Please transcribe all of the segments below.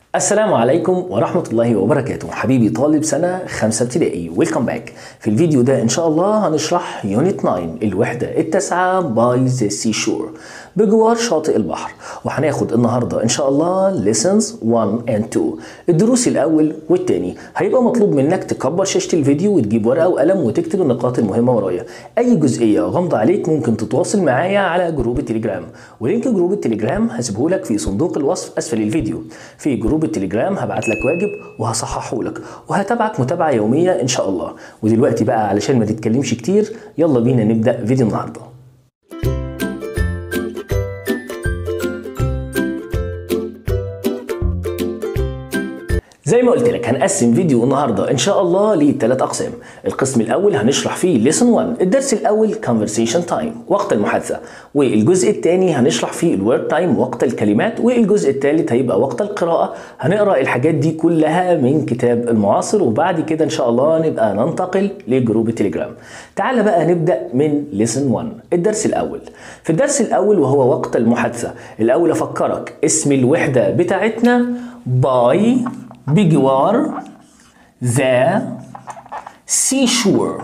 السلام عليكم ورحمة الله وبركاته حبيبي طالب سنة خمسة ابتدائي ويلكم باك في الفيديو ده إن شاء الله هنشرح يونت 9 الوحدة التاسعة باي ذا سي شور بجوار شاطئ البحر وهناخد النهاردة إن شاء الله lessons 1 and 2 الدروس الأول والتاني هيبقى مطلوب منك تكبر شاشة الفيديو وتجيب ورقة وقلم وتكتب النقاط المهمة ورايا أي جزئية غامضة عليك ممكن تتواصل معايا على جروب التليجرام ولينك جروب التليجرام هسيبهولك في صندوق الوصف أسفل الفيديو في جروب التليجرام هبعت لك واجب وهصححه لك وهتابعك متابعة يومية إن شاء الله ودلوقتي بقى علشان ما تتكلمش كتير يلا بينا نبدأ فيديو النهارده زي ما قلت لك هنقسم فيديو النهارده ان شاء الله لثلاث اقسام القسم الاول هنشرح فيه lesson 1 الدرس الاول conversation time وقت المحادثه والجزء الثاني هنشرح فيه الورد تايم وقت الكلمات والجزء الثالث هيبقى وقت القراءه هنقرا الحاجات دي كلها من كتاب المعاصر وبعد كده ان شاء الله نبقى ننتقل لجروب التليجرام تعال بقى نبدا من lesson 1 الدرس الاول في الدرس الاول وهو وقت المحادثه الاول افكرك اسم الوحده بتاعتنا باي بجوار ذا سي شور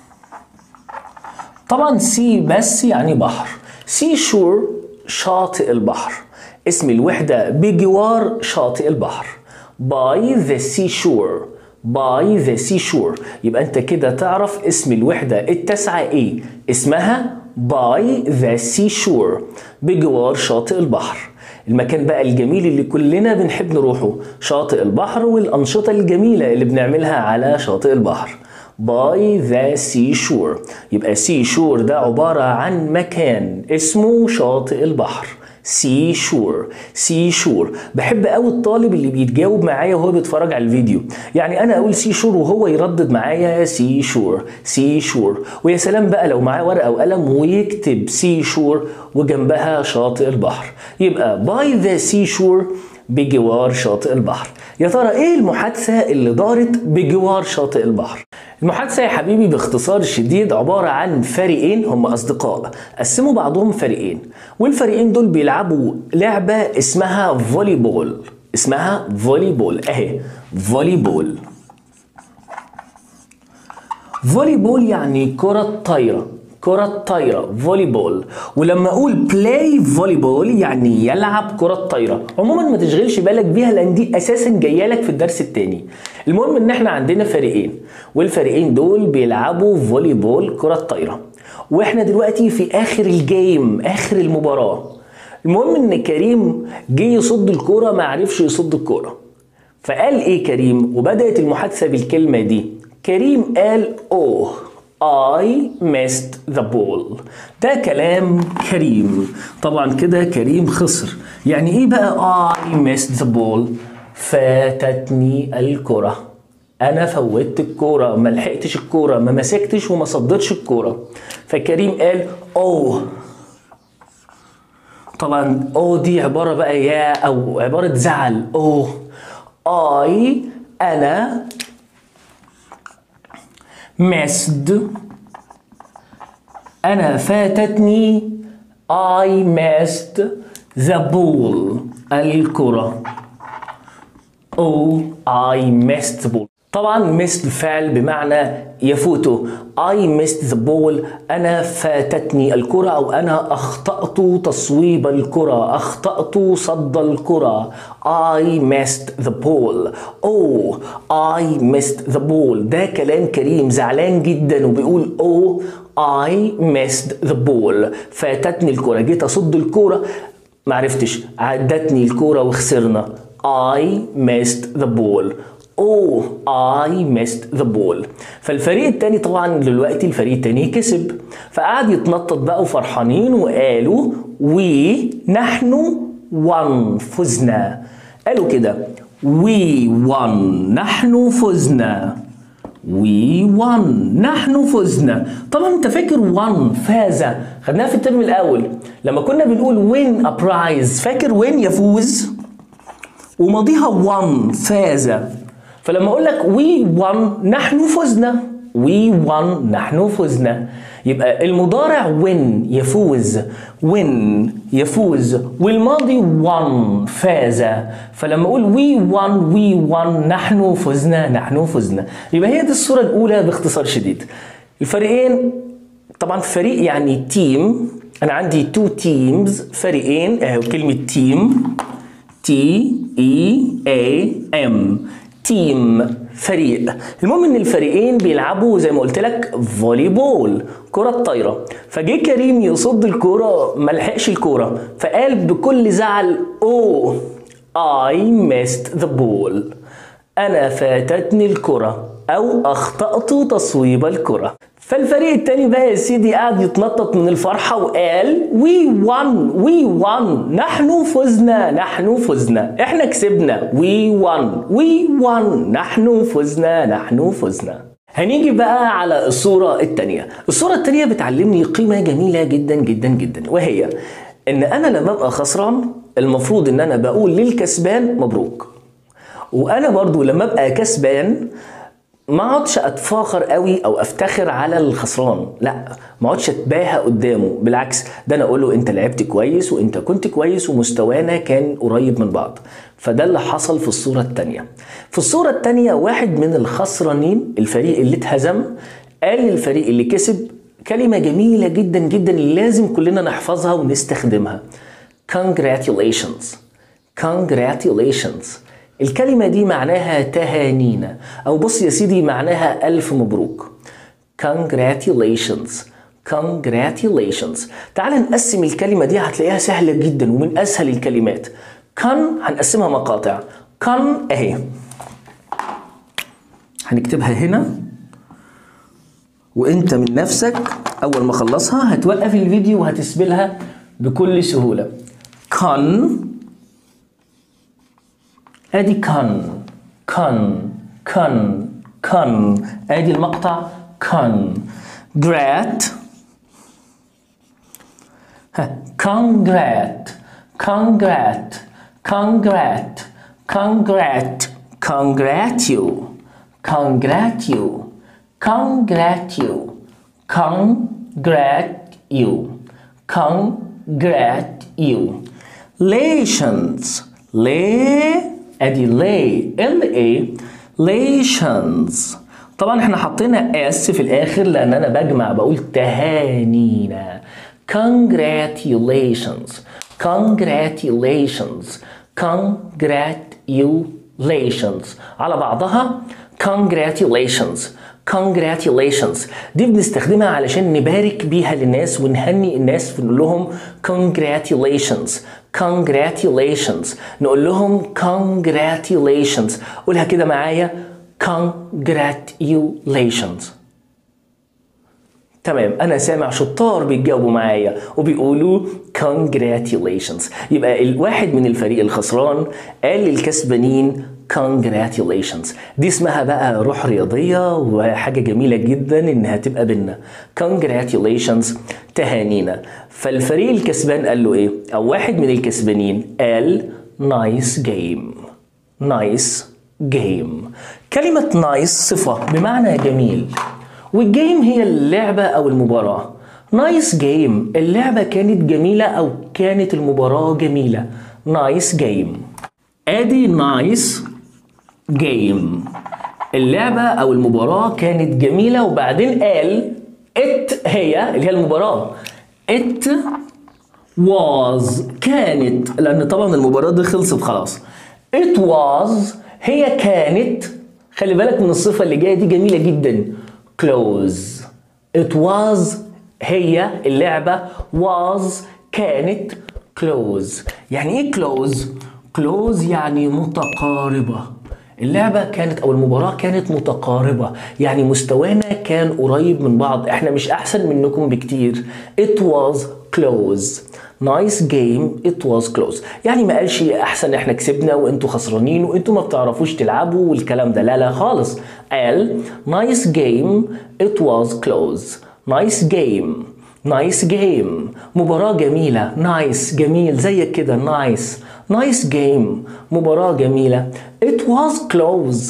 طبعا سي بس يعني بحر سي شور شاطئ البحر اسم الوحدة بجوار شاطئ البحر باي ذا سي شور باي ذا سي شور يبقى انت كده تعرف اسم الوحدة التاسعة ايه اسمها باي ذا سي شور بجوار شاطئ البحر المكان بقى الجميل اللي كلنا بنحب نروحه شاطئ البحر والأنشطة الجميلة اللي بنعملها على شاطئ البحر باي ذا سي شور يبقى سي شور ده عبارة عن مكان اسمه شاطئ البحر سي شور سي شور بحب قوي الطالب اللي بيتجاوب معايا وهو بيتفرج على الفيديو يعني انا اقول سي شور وهو يردد معايا سي شور سي شور ويا سلام بقى لو معاه ورقه وقلم ويكتب سي شور وجنبها شاطئ البحر يبقى باي ذا سي شور بجوار شاطئ البحر يا ترى ايه المحادثه اللي دارت بجوار شاطئ البحر المحادثة يا حبيبي باختصار شديد عبارة عن فريقين هم أصدقاء قسموا بعضهم فريقين والفريقين دول بيلعبوا لعبة اسمها فولي بول اسمها فولي بول أهي فولي بول فولي بول يعني كرة طايرة كرة طايرة فولي بول ولما اقول بلاي فولي بول يعني يلعب كرة طايرة عموما ما تشغلش بالك بيها لان دي اساسا جايه لك في الدرس الثاني المهم ان احنا عندنا فريقين والفريقين دول بيلعبوا فولي بول كرة طايرة واحنا دلوقتي في اخر الجيم اخر المباراة المهم ان كريم جه يصد الكوره ما عرفش يصد الكوره فقال ايه كريم وبدات المحادثه بالكلمه دي كريم قال اوه I missed the ball ده كلام كريم طبعا كده كريم خسر يعني ايه بقى I missed the ball فاتتني الكرة انا فوتت الكورة ما لحقتش الكورة ما مسكتش وما صدتش الكورة فكريم قال اوه طبعا اوه دي عبارة بقى يا او عبارة زعل اوه I انا missed أنا فاتتني I missed the ball الكرة Oh I missed the ball طبعا missed فعل بمعنى يفوته I missed the ball أنا فاتتني الكرة أو أنا أخطأت تصويب الكرة أخطأت صد الكرة I missed the ball Oh I missed the ball ده كلام كريم زعلان جدا وبيقول Oh I missed the ball فاتتني الكرة جيت أصد الكرة معرفتش عدتني الكرة وخسرنا I missed the ball Oh I missed the ball فالفريق التاني طبعا دلوقتي الفريق التاني كسب فقعد يتنطط بقى وفرحانين وقالوا وي نحن won فزنا قالوا كده we won نحن فزنا we won نحن فزنا طبعا انت فاكر won فاز خدناها في الترم الاول لما كنا بنقول win a prize فاكر win يفوز وماضيها won فاز فلما اقول لك we won نحن فزنا we won نحن فزنا يبقى المضارع win يفوز win يفوز والماضي won فاز فلما اقول we won we won نحن فزنا نحن فزنا يبقى هي دي الصورة الأولى باختصار شديد الفريقين طبعا فريق يعني تيم انا عندي تو تيمز فريقين اهو كلمه تيم تي اي اي ام تيم فريق المهم ان الفريقين بيلعبوا زي ما قلت لك فولي بول كرة طايرة فجه كريم يصد الكرة ما لحقش الكرة فقال بكل زعل او I missed the ball أنا فاتتني الكرة أو أخطأت تصويب الكرة فالفريق التاني بقى يا سيدي قاعد يتنطط من الفرحة وقال وي وان وي وان نحن فزنا نحن فزنا احنا كسبنا وي وان وي وان نحن فزنا نحن فزنا هنيجي بقى على الصورة التانية الصورة التانية بتعلمني قيمة جميلة جدا جدا جدا وهي ان انا لما ابقى خسران المفروض ان انا بقول للكسبان مبروك وانا برضو لما ابقى كسبان ما اقعدش اتفاخر قوي او افتخر على الخسران لا ما اقعدش اتباهى قدامه بالعكس ده انا اقول له انت لعبت كويس وانت كنت كويس ومستوانا كان قريب من بعض فده اللي حصل في الصورة التانية في الصورة التانية واحد من الخسرانين الفريق اللي اتهزم قال للفريق اللي كسب كلمة جميلة جدا جدا لازم كلنا نحفظها ونستخدمها congratulations congratulations الكلمة دي معناها تهانينا أو بص يا سيدي معناها ألف مبروك congratulations congratulations تعال نقسم الكلمة دي هتلاقيها سهلة جدا ومن أسهل الكلمات كان هنقسمها مقاطع كان أهي هنكتبها هنا وانت من نفسك اول ما اخلصها هتوقف الفيديو وهتسبلها بكل سهوله كان ادي كان كان كان كان ادي المقطع كان جرات congrat congrat congrat congrat congrat you congrat you congrat you congrat you congrat you lations lay ادي lay l a lations طبعا احنا حطينا اس في الاخر لان انا بجمع بقول تهانينا congratulations congratulations congratulations على بعضها congratulations congratulations دي بنستخدمها علشان نبارك بيها للناس ونهني الناس ونقول لهم congratulations congratulations نقول لهم congratulations قولها كده معايا congratulations تمام انا سامع شطار بيتجاوبوا معايا وبيقولوا congratulations يبقى الواحد من الفريق الخسران قال للكسبانين congratulations دي اسمها بقى روح رياضية وحاجة جميلة جدا انها تبقى بينا congratulations تهانينا فالفريق الكسبان قال له ايه او واحد من الكسبانين قال nice game nice game كلمة nice صفة بمعنى جميل والجيم هي اللعبة أو المباراة نايس جيم اللعبة كانت جميلة أو كانت المباراة جميلة نايس جيم ادي نايس جيم اللعبة أو المباراة كانت جميلة وبعدين قال ات هي اللي هي المباراة ات was كانت لأن طبعا المباراة دي خلصت خلاص it was هي كانت خلي بالك من الصفة اللي جاية دي جميلة جدا close it was هي اللعبة was كانت close يعني ايه close close يعني متقاربة اللعبة كانت أو المباراة كانت متقاربة يعني مستوانا كان قريب من بعض احنا مش أحسن منكم بكتير it was close nice game it was close يعني ما قالش احسن احنا كسبنا وانتوا خسرانين وانتوا ما بتعرفوش تلعبوا والكلام ده لا لا خالص قال nice game it was close nice game nice game مباراة جميلة nice جميل زيك كده nice nice game مباراة جميلة it was close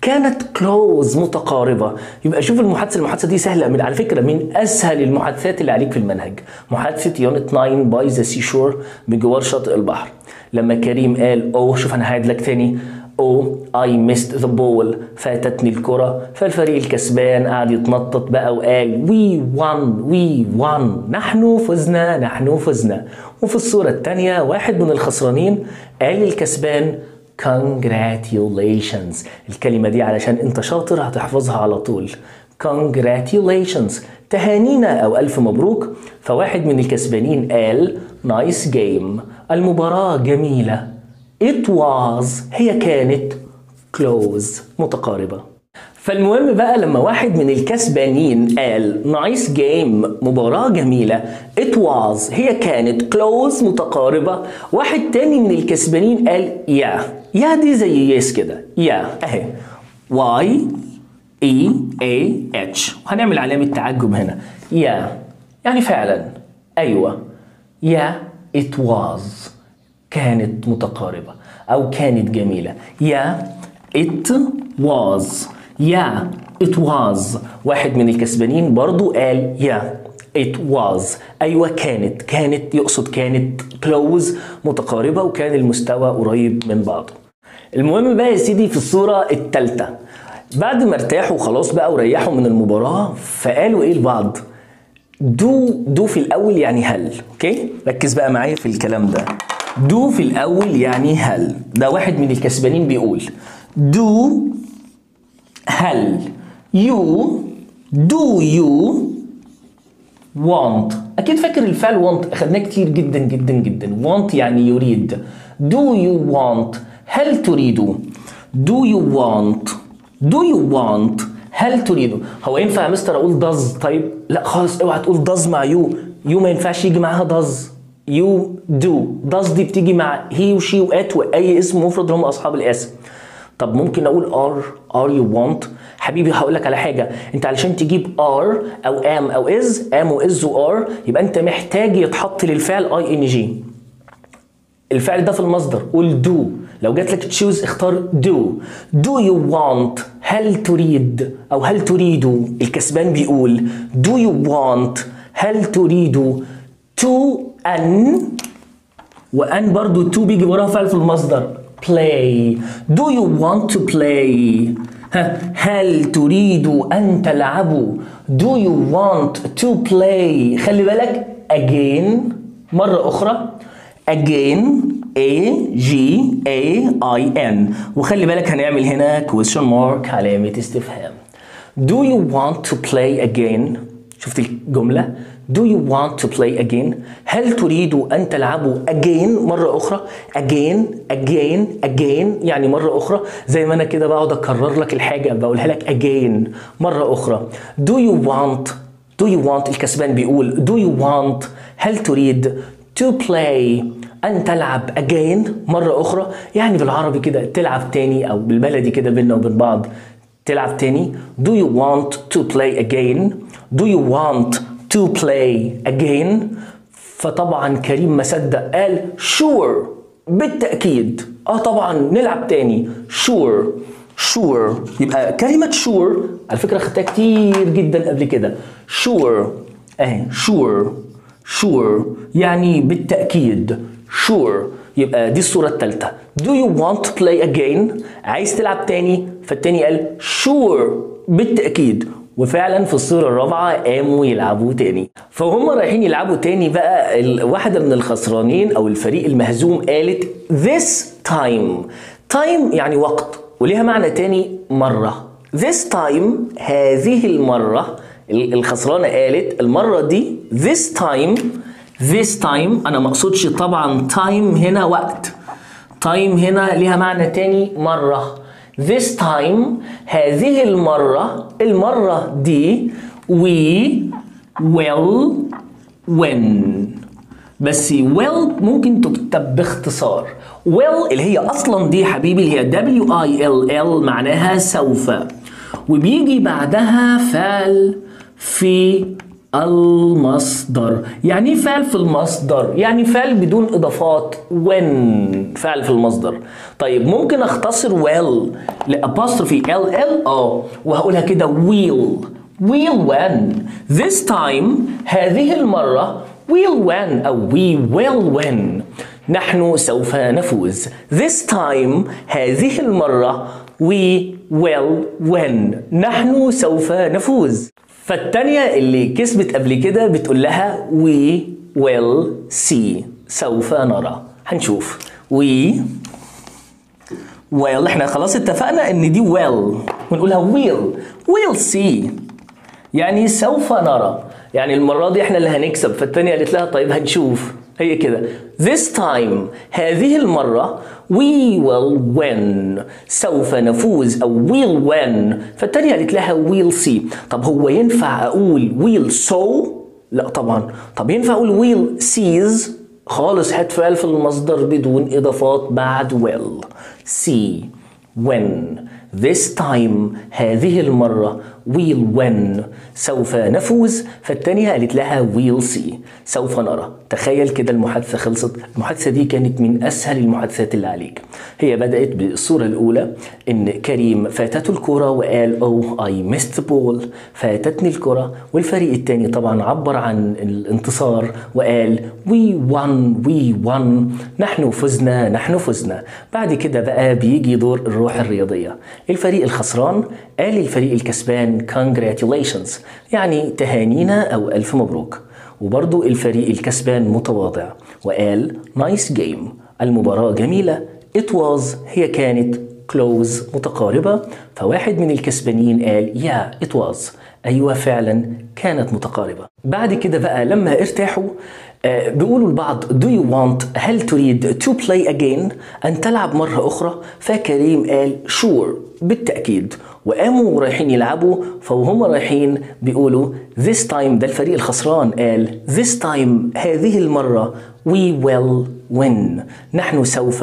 كانت close متقاربة يبقى شوف المحادثة المحادثة دي سهلة من على فكرة من أسهل المحادثات اللي عليك في المنهج محادثة يونت 9 باي ذا سي شور بجوار شاطئ البحر لما كريم قال اوه شوف انا هعيد لك تاني او اي ميست ذا بول فاتتني الكرة فالفريق الكسبان قعد يتنطط بقى وقال وي وان وي وان نحن فزنا نحن فزنا وفي الصورة الثانية واحد من الخسرانين قال للكسبان congratulations الكلمة دي علشان انت شاطر هتحفظها على طول congratulations تهانينا او الف مبروك فواحد من الكسبانين قال nice game المباراة جميلة it was هي كانت close متقاربة فالمهم بقى لما واحد من الكسبانين قال نايس جيم مباراة جميلة it was هي كانت close متقاربة واحد تاني من الكسبانين قال يا يا دي زي يس كده يا اهي واي اي اي اتش وهنعمل علامة تعجب هنا يا يعني فعلا ايوه يا it was كانت متقاربة أو كانت جميلة يا it was يا it was واحد من الكسبانين برضو قال يا it was أيوة كانت كانت يقصد كانت close متقاربة وكان المستوى قريب من بعضه المهم بقى يا سيدي في الصورة التالتة بعد ما ارتاحوا خلاص بقى وريحوا من المباراة فقالوا ايه لبعض دو دو في الأول يعني هل اوكي ركز بقى معايا في الكلام ده دو في الأول يعني هل ده واحد من الكسبانين بيقول دو هل يو دو يو want أكيد فاكر الفعل want أخدناه كتير جدا جدا جدا want يعني يريد do you want هل تريد do you want do you want هل تريد هو ينفع يا مستر اقول does طيب لا خالص اوعى تقول does مع you you ما ينفعش يجي معاها does you do does دي بتيجي مع he وشي وات واي اسم مفرد هم اصحاب الاسم طب ممكن اقول are are you want حبيبي هقول لك على حاجه انت علشان تجيب are او am او is am و is و are يبقى انت محتاج يتحط للفعل اي ان جي الفعل ده في المصدر قول do لو جات لك تشوز اختار do do you want هل تريد او هل تريد الكسبان بيقول do you want هل تريد to ان وان برضو to بيجي وراها فعل في المصدر play do you want to play ها هل تريد ان تلعبوا do you want to play خلي بالك again مرة أخرى again A G A I N وخلي بالك هنعمل هنا question mark علامة استفهام Do you want to play again شفت الجملة Do you want to play again هل تريد أن تلعبوا again مرة أخرى again again again يعني مرة أخرى زي ما أنا كده بقعد أكرر لك الحاجة بقولها لك again مرة أخرى Do you want Do you want الكسبان بيقول Do you want هل تريد to play أن تلعب again مرة أخرى يعني بالعربي كده تلعب تاني أو بالبلدي كده بينا وبين بعض تلعب تاني Do you want to play again Do you want to play again فطبعا كريم ما صدق قال sure بالتأكيد اه طبعا نلعب تاني sure sure يبقى كلمة sure على فكرة خدتها كتير جدا قبل كده sure اهي sure sure يعني بالتأكيد sure يبقى دي الصورة الثالثة do you want to play again عايز تلعب تاني فالتاني قال sure بالتأكيد وفعلا في الصورة الرابعة قاموا يلعبوا تاني فهم رايحين يلعبوا تاني بقى ال- واحدة من الخسرانين أو الفريق المهزوم قالت this time time يعني وقت وليها معنى تاني مرة this time هذه المرة ال- الخسرانة قالت المرة دي this time this time أنا مقصودش طبعا time هنا وقت time هنا ليها معنى تاني مرة this time هذه المرة المرة دي we will win بس will ممكن تكتب باختصار will اللي هي اصلا دي حبيبي اللي هي W I L L معناها سوف وبيجي بعدها فعل في المصدر يعني ايه فعل في المصدر يعني فعل بدون اضافات when فعل في المصدر طيب ممكن اختصر well لابostrophe ال ال اه وهقولها كده will will when this time هذه المرة will when أو we will win نحن سوف نفوز this time هذه المرة we will win نحن سوف نفوز فالتانية اللي كسبت قبل كده بتقول لها we will see سوف نرى هنشوف we will احنا خلاص اتفقنا ان دي will ونقولها will we'll see يعني سوف نرى يعني المرة دي احنا اللي هنكسب فالتانية قالت لها طيب هنشوف هي كده this time هذه المرة we will win سوف نفوز أو we'll win فالتانية قالت لها we'll see طب هو ينفع أقول we'll so لا طبعا طب ينفع أقول we'll sees خالص هات فعل في المصدر بدون إضافات بعد will see when this time هذه المرة we'll win سوف نفوز فالتانية قالت لها we'll see سوف نرى تخيل كده المحادثة خلصت المحادثة دي كانت من أسهل المحادثات اللي عليك هي بدأت بالصورة الأولى إن كريم فاتته الكرة وقال oh I missed the ball فاتتني الكرة والفريق التاني طبعا عبر عن الانتصار وقال we won we won نحن فزنا نحن فزنا بعد كده بقى بيجي دور الروح الرياضية الفريق الخسران قال للفريق الكسبان congratulations يعني تهانينا أو ألف مبروك وبرضو الفريق الكسبان متواضع وقال nice game المباراة جميلة it was هي كانت close متقاربة فواحد من الكسبانين قال yeah it was أيوة فعلا كانت متقاربة بعد كده بقى لما ارتاحوا آه بيقولوا البعض do you want هل تريد to play again أن تلعب مرة أخرى فكريم قال sure بالتأكيد وقاموا رايحين يلعبوا فوهم رايحين بيقولوا this time ده الفريق الخسران قال this time هذه المرة we will win نحن سوف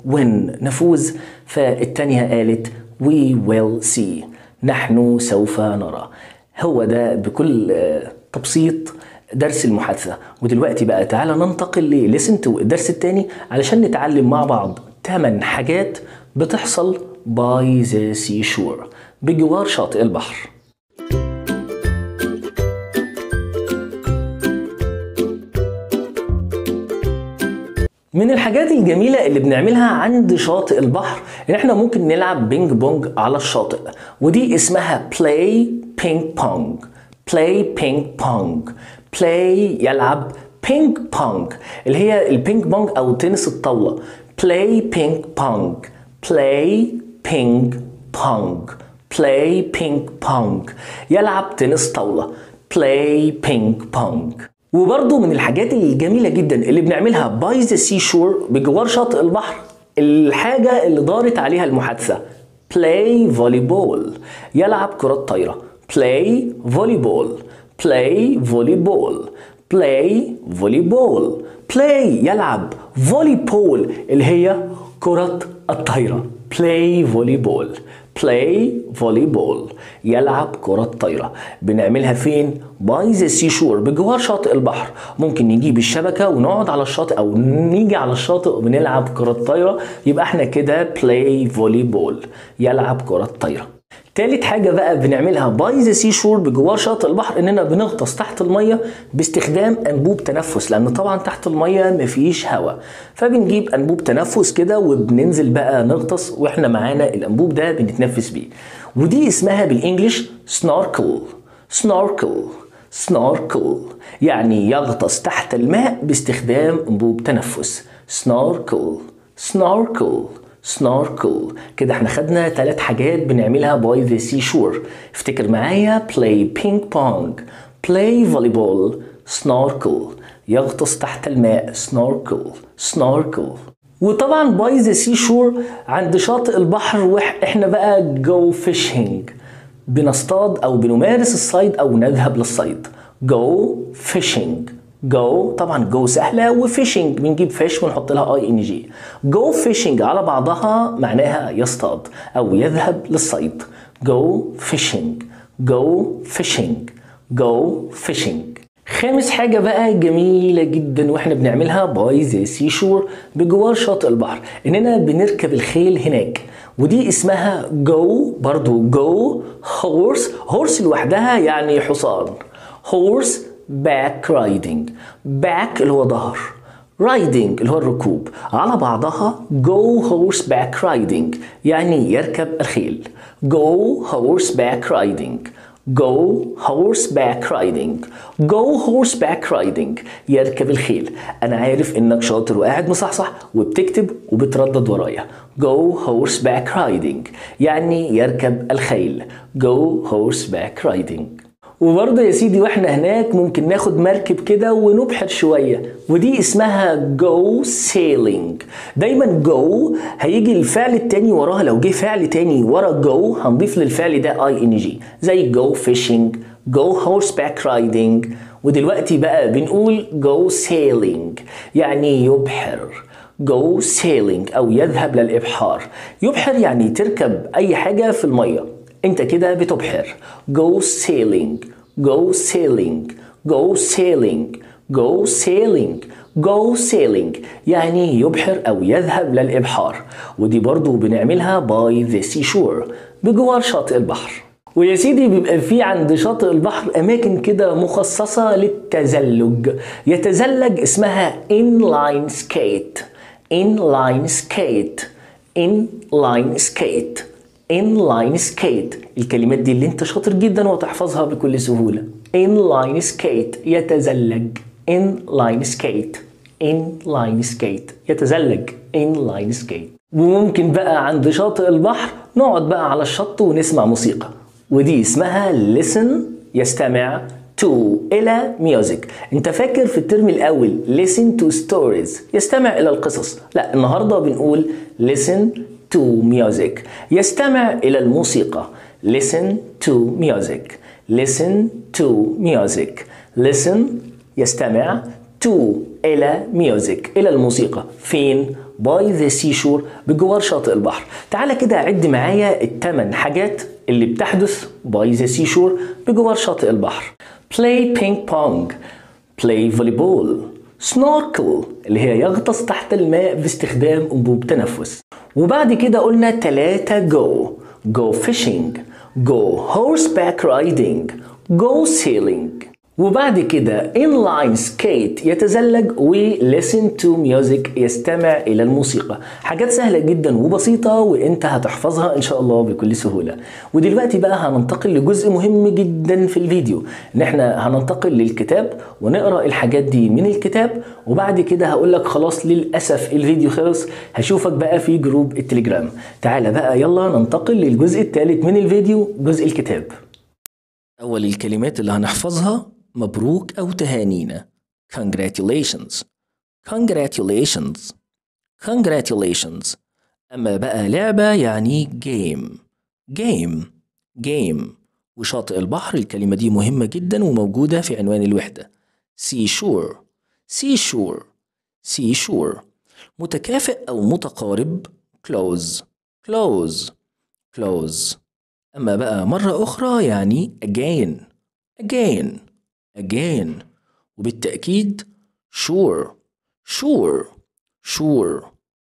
win نفوز فالتانية قالت we will see نحن سوف نرى هو ده بكل تبسيط درس المحادثة ودلوقتي بقى تعالى ننتقل لليسن تو الدرس التاني علشان نتعلم مع بعض 8 حاجات بتحصل by the seashore بجوار شاطئ البحر من الحاجات الجميلة اللي بنعملها عند شاطئ البحر ان احنا ممكن نلعب بينج بونج على الشاطئ ودي اسمها play ping pong play ping pong play يلعب بينج بونج اللي هي البينج بونج او تنس الطاولة play ping pong play ping pong play ping pong يلعب تنس طاولة play ping pong وبرضه من الحاجات الجميلة جدا اللي بنعملها باي ذا سي شور بجوار شاطئ البحر الحاجة اللي دارت عليها المحادثة play volleyball يلعب كرة طايرة play volleyball play volleyball play volleyball play يلعب volleyball اللي هي كرة الطايرة play volleyball play volleyball يلعب كرة طايرة بنعملها فين؟ باي ذا سي شور بجوار شاطئ البحر ممكن نجيب الشبكة ونقعد على الشاطئ أو نيجي على الشاطئ وبنلعب كرة طايرة يبقى احنا كده play volleyball يلعب كرة طايرة تالت حاجة بقى بنعملها باي ذا سي شور بجوار شاطئ البحر اننا بنغطس تحت المية باستخدام انبوب تنفس لان طبعا تحت المية مفيش هواء فبنجيب انبوب تنفس كده وبننزل بقى نغطس واحنا معانا الانبوب ده بنتنفس بيه ودي اسمها بالانجلش سنوركل سنوركل سنوركل يعني يغطس تحت الماء باستخدام انبوب تنفس سنوركل سنوركل سنوركل كده احنا خدنا ثلاث حاجات بنعملها باي ذا سي شور افتكر معايا play بينج بونج play volleyball سنوركل يغطس تحت الماء سنوركل سنوركل وطبعا باي ذا سي شور عند شاطئ البحر واحنا بقى جو فيشنج بنصطاد او بنمارس الصيد او نذهب للصيد جو فيشنج جو طبعا جو سهله وفيشنج بنجيب فيش ونحط لها اي ان جي جو فيشنج على بعضها معناها يصطاد او يذهب للصيد جو فيشنج جو فيشنج go fishing خامس حاجة بقى جميلة جدا واحنا بنعملها باي ذا سي شور بجوار شاطئ البحر اننا بنركب الخيل هناك ودي اسمها جو برضو جو هورس هورس لوحدها يعني حصان هورس باك رايدنج باك اللي هو ظهر رايدنج اللي هو الركوب على بعضها جو هورس باك رايدنج يعني يركب الخيل جو هورس باك رايدنج go horseback riding go horseback riding يركب الخيل انا عارف انك شاطر وقاعد مصحصح وبتكتب وبتردد ورايا go horseback riding يعني يركب الخيل go horseback riding وبرضه يا سيدي واحنا هناك ممكن ناخد مركب كده ونبحر شوية ودي اسمها go sailing دايما go هيجي الفعل التاني وراها لو جه فعل تاني ورا go هنضيف للفعل ده اي ان جي زي go fishing go horseback riding ودلوقتي بقى بنقول go sailing يعني يبحر go sailing او يذهب للابحار يبحر يعني تركب اي حاجة في المية انت كده بتبحر go sailing go sailing go sailing go sailing go sailing يعني يبحر او يذهب للابحار ودي برضو بنعملها by the seashore بجوار شاطئ البحر ويا سيدي بيبقى في عند شاطئ البحر اماكن كده مخصصه للتزلج يتزلج اسمها inline skate inline skate inline skate inline skate الكلمات دي اللي انت شاطر جدا وتحفظها بكل سهولة inline skate يتزلج inline skate inline skate يتزلج inline skate وممكن بقى عند شاطئ البحر نقعد بقى على الشط ونسمع موسيقى ودي اسمها listen يستمع to إلى music أنت فاكر في الترم الأول listen to stories يستمع إلى القصص لا النهاردة بنقول listen to music يستمع إلى الموسيقى listen to music listen to music listen يستمع to إلى music إلى الموسيقى فين؟ by the seashore بجوار شاطئ البحر تعالى كده عد معايا الثمان حاجات اللي بتحدث by the seashore بجوار شاطئ البحر play ping pong play volleyball snorkel اللي هي يغطس تحت الماء باستخدام أنبوب تنفس وبعد كده قلنا تلاتة go go fishing go horseback riding go sailing وبعد كده inline skate يتزلج و listen to music يستمع إلى الموسيقى حاجات سهلة جدا وبسيطة وانت هتحفظها إن شاء الله بكل سهولة ودلوقتي بقى هننتقل لجزء مهم جدا في الفيديو إن احنا هننتقل للكتاب ونقرأ الحاجات دي من الكتاب وبعد كده هقول لك خلاص للأسف الفيديو خلص هشوفك بقى في جروب التليجرام تعالى بقى يلا ننتقل للجزء الثالث من الفيديو جزء الكتاب أول الكلمات اللي هنحفظها مبروك أو تهانينا congratulations congratulations congratulations أما بقى لعبة يعني game game game وشاطئ البحر الكلمة دي مهمة جدا وموجودة في عنوان الوحدة seashore seashore seashore متكافئ أو متقارب close close close أما بقى مرة أخرى يعني again again again وبالتأكيد sure sure sure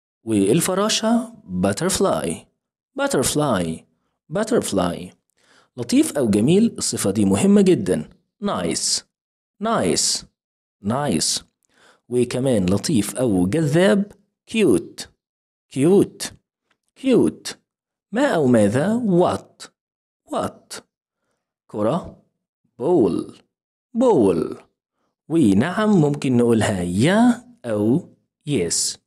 والفراشة butterfly butterfly butterfly لطيف أو جميل الصفة دي مهمة جدا nice nice nice وكمان لطيف أو جذاب cute cute cute ما أو ماذا what what كرة بول بول ونعم ممكن نقولها يا أو يس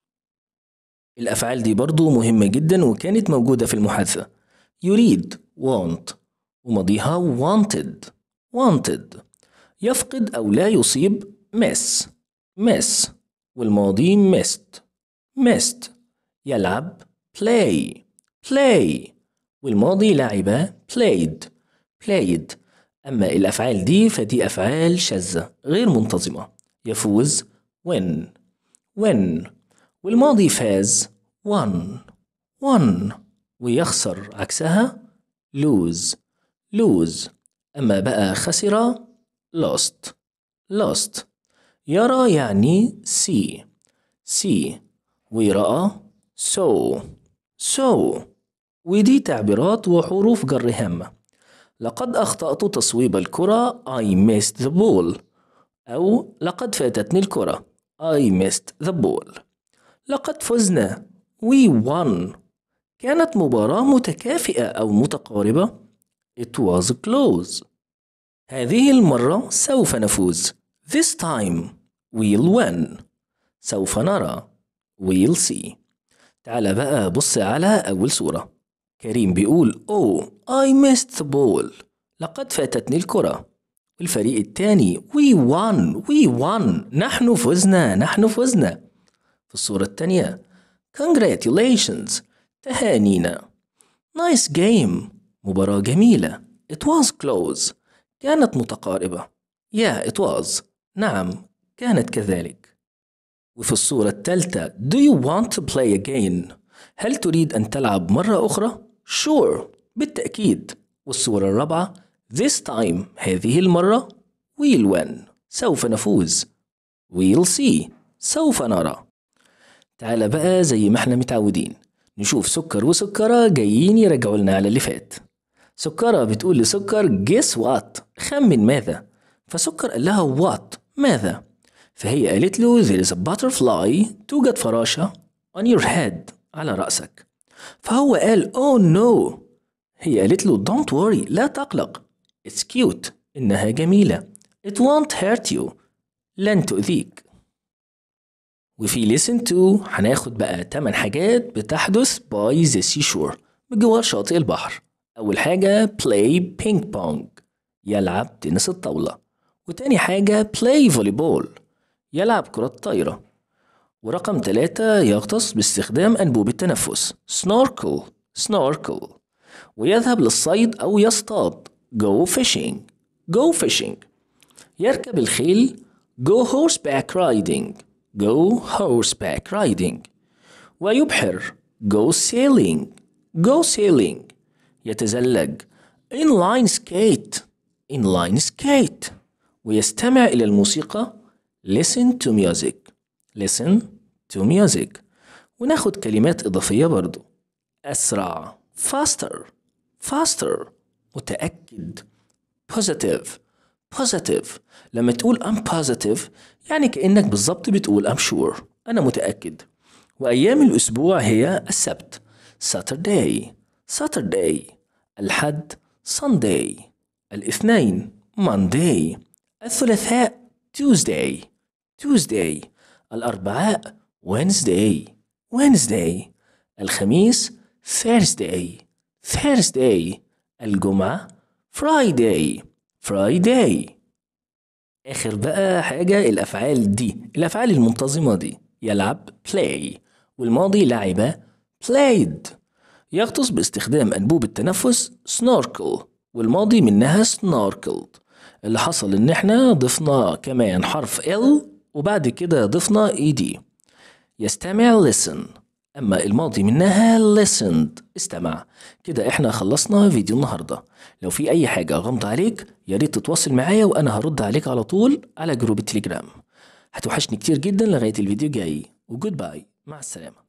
الأفعال دي برضو مهمة جدا وكانت موجودة في المحادثة يريد want وماضيها wanted wanted يفقد أو لا يصيب miss miss والماضي missed missed يلعب play play والماضي لعب played played أما الأفعال دي فدي أفعال شاذة غير منتظمة يفوز win win والماضي فاز won won ويخسر عكسها lose lose أما بقى خسر lost lost يرى يعني see see ورأى so so ودي تعبيرات وحروف جر هامة لقد أخطأت تصويب الكرة I missed the ball أو لقد فاتتني الكرة I missed the ball لقد فزنا we won كانت مباراة متكافئة أو متقاربة It was close هذه المرة سوف نفوز This time we'll win سوف نرى we'll see تعال بقى بص على أول صورة كريم بيقول Oh I missed the ball لقد فاتتني الكرة والفريق التاني We won We won نحن فزنا نحن فزنا في الصورة التانية Congratulations تهانينا Nice game مباراة جميلة It was close كانت متقاربة Yeah it was نعم كانت كذلك وفي الصورة الثالثة Do you want to play again هل تريد أن تلعب مرة أخرى؟ Sure بالتأكيد والصورة الرابعة This time هذه المرة We'll win سوف نفوز We'll see سوف نرى تعال بقى زي ما احنا متعودين نشوف سكر وسكرة جايين يرجعوا لنا على اللي فات سكرة بتقول لسكر guess what خمن ماذا فسكر قال لها what ماذا فهي قالت له there is a butterfly توجد فراشة on your head على رأسك فهو قال oh no هي قالت له don't worry لا تقلق it's cute إنها جميلة it won't hurt you لن تؤذيك وفي listen to هناخد بقى 8 حاجات بتحدث by the seashore بجوار شاطئ البحر أول حاجة play ping pong يلعب تنس الطاولة وتاني حاجة play volleyball يلعب كرة طايرة ورقم ثلاثة يغطس باستخدام أنبوب التنفس snorkel snorkel ويذهب للصيد أو يصطاد go fishing go fishing يركب الخيل go horseback riding go horseback riding ويبحر go sailing go sailing يتزلج inline skate inline skate ويستمع إلى الموسيقى listen to music listen to music وناخد كلمات إضافية برضو أسرع faster faster متأكد positive positive لما تقول I'm positive يعني كأنك بالظبط بتقول I'm sure أنا متأكد وأيام الأسبوع هي السبت Saturday Saturday الحد Sunday الاثنين Monday الثلاثاء Tuesday Tuesday الأربعاء Wednesday Wednesday الخميس Thursday Thursday الجمعة Friday Friday آخر بقى حاجة الأفعال دي الأفعال المنتظمة دي يلعب play والماضي لعب played يغطس باستخدام أنبوب التنفس snorkel والماضي منها snorkeled اللي حصل إن إحنا ضفنا كمان حرف L وبعد كده ضفنا ed يستمع listen أما الماضي منها listened استمع كده إحنا خلصنا فيديو النهاردة لو في أي حاجة غامضة عليك يا ريت تتواصل معايا وأنا هرد عليك على طول على جروب التليجرام هتوحشني كتير جدا لغاية الفيديو جاي وجود باي مع السلامة